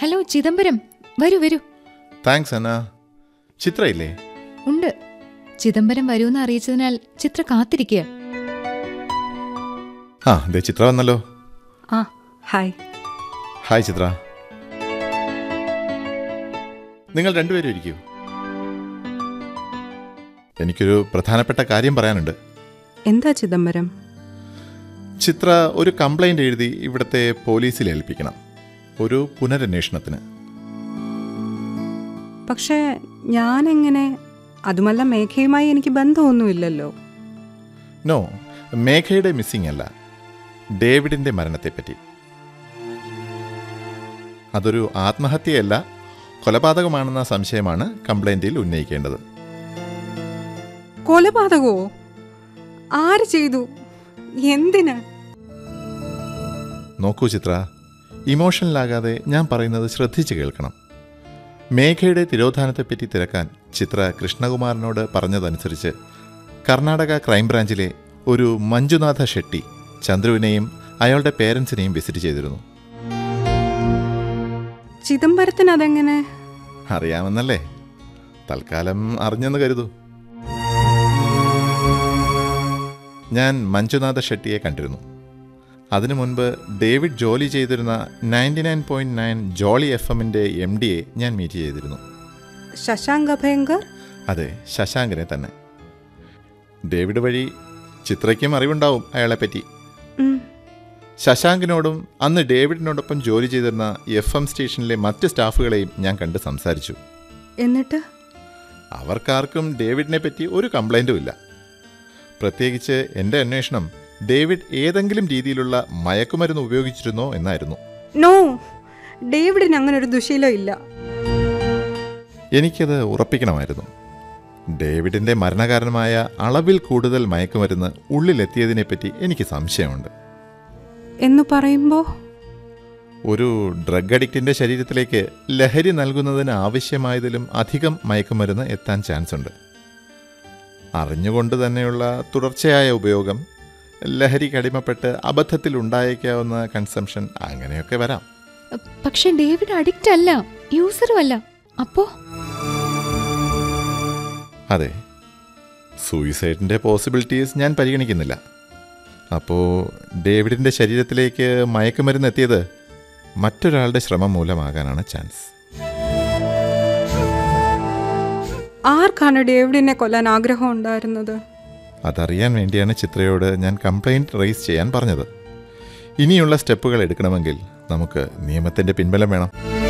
Hello Chidambaram വരൂ വരൂ thanks അന്ന ചിത്രയില്ലേ ഉണ്ട് ചിദംബരം വരൂന്ന് അറിയിച്ചതിനാൽ ചിത്ര കാത്തിരിക്കുക ആ ദേ ചിത്ര വന്നല്ലോ ആ ഹായ് ഹായ് ചിത്ര നിങ്ങൾ രണ്ടുപേരും ഇരിക്കൂ എനിക്കൊരു പ്രധാനപ്പെട്ട കാര്യം പറയാനുണ്ട് എന്താ ചിദംബരം ചിത്ര ഒരു കംപ്ലൈൻ്റ് എഴുതി ഇവിടുത്തെ പോലീസിൽ ഏൽപ്പിക്കണം ഒരു പുനരന്വേഷണത്തിന് പക്ഷേ ഞാനെങ്ങനെ അതുമല്ല മേഘയുമായി എനിക്ക് ബന്ധമൊന്നുമില്ലല്ലോ നോ മേഘയുടെ മിസ്സിംഗ് അല്ല ഡേവിഡിൻ്റെ മരണത്തെപ്പറ്റി അതൊരു ആത്മഹത്യയല്ല കൊലപാതകമാണെന്ന സംശയമാണ് കംപ്ലൈൻറ്റിൽ ഉന്നയിക്കേണ്ടത് കൊലപാതകമോ ആര് ചെയ്തു എന്തിന് നോക്കൂ ചിത്ര ഇമോഷണലാകാതെ ഞാൻ പറയുന്നത് ശ്രദ്ധിച്ച് കേൾക്കണം മേഘയുടെ തിരോധാനത്തെപ്പറ്റി തിരക്കാൻ ചിത്ര കൃഷ്ണകുമാറിനോട് പറഞ്ഞതനുസരിച്ച് കർണാടക ക്രൈംബ്രാഞ്ചിലെ ഒരു മഞ്ജുനാഥ ഷെട്ടി ചന്ദ്രുവിനെയും അയാളുടെ പേരൻസിനെയും വിസിറ്റ് ചെയ്തിരുന്നു ചിദംബരത്തിന് അതെങ്ങനെ അറിയാമെന്നല്ലേ തൽക്കാലം അറിഞ്ഞെന്ന് കരുതൂ ഞാൻ മഞ്ജുനാഥ ഷെട്ടിയെ കണ്ടിരുന്നു അതിനു മുൻപ് ഡേവിഡ് ജോലി ചെയ്തിരുന്ന ninety nine point nine Jolly F എമ്മിൻ്റെ എം ഡിയെ ഞാൻ മീറ്റ് ചെയ്തിരുന്നു ശശാങ്ക് അഭയങ്കർ അതെ ശശാങ്കനെ തന്നെ ഡേവിഡ് വഴി ചിത്രയ്ക്കും അറിവുണ്ടാവും അയാളെപ്പറ്റി ഉം. ശശാങ്കിനോടും അന്ന് ഡേവിഡിനോടൊപ്പം ജോലി ചെയ്തിരുന്ന എഫ് എം സ്റ്റേഷനിലെ മറ്റ് സ്റ്റാഫുകളെയും ഞാൻ കണ്ട് സംസാരിച്ചു എന്നിട്ട് അവർക്കാർക്കും ഡേവിഡിനെ പറ്റി ഒരു കംപ്ലൈൻറ്റും ഇല്ല പ്രത്യേകിച്ച് എൻ്റെ അന്വേഷണം ഡേവിഡ് ഏതെങ്കിലും രീതിയിലുള്ള മയക്കുമരുന്ന് ഉപയോഗിച്ചിരുന്നോ എന്നായിരുന്നു നോ ഡേവിഡിന് അങ്ങനെ ഒരു ദുശീലം ഇല്ല എനിക്കത് ഉറപ്പിക്കണമായിരുന്നു ഡേവിഡിൻ്റെ മരണകാരണമായ അളവിൽ കൂടുതൽ മയക്കുമരുന്ന് ഉള്ളിലെത്തിയതിനെപ്പറ്റി എനിക്ക് സംശയമുണ്ട് എന്ന് പറയുമ്പോൾ ഒരു ഡ്രഗ് അഡിക്റ്റിൻ്റെ ശരീരത്തിലേക്ക് ലഹരി നൽകുന്നതിന് ആവശ്യമായതിലും അധികം മയക്കുമരുന്ന് എത്താൻ ചാൻസ് ഉണ്ട് അറിഞ്ഞുകൊണ്ട് തന്നെയുള്ള തുടർച്ചയായ ഉപയോഗം ലഹരിക്ക് അടിമപ്പെട്ട് അബദ്ധത്തിൽ ഉണ്ടായേക്കാവുന്ന കൺസംഷൻ അങ്ങനെയൊക്കെ വരാം പക്ഷെ ഡേവിഡ് അഡിക്റ്റ് അല്ല യൂസറും അല്ല അപ്പോ അതെ സൂയിസൈഡിൻ്റെ പോസിബിലിറ്റീസ് ഞാൻ പരിഗണിക്കുന്നില്ല അപ്പോൾ ഡേവിഡിൻ്റെ ശരീരത്തിലേക്ക് മയക്കുമരുന്ന് എത്തിയത് മറ്റൊരാളുടെ ശ്രമം മൂലമാകാനാണ് ചാൻസ് ആർക്കാണ് ഡേവിഡിനെ കൊല്ലാൻ ആഗ്രഹം ഉണ്ടായിരുന്നത് അതറിയാൻ വേണ്ടിയാണ് ചിത്രയോട് ഞാൻ കംപ്ലൈൻറ്റ് റേസ് ചെയ്യാൻ പറഞ്ഞത് ഇനിയുള്ള സ്റ്റെപ്പുകൾ എടുക്കണമെങ്കിൽ നമുക്ക് നിയമത്തിൻ്റെ പിൻബലം വേണം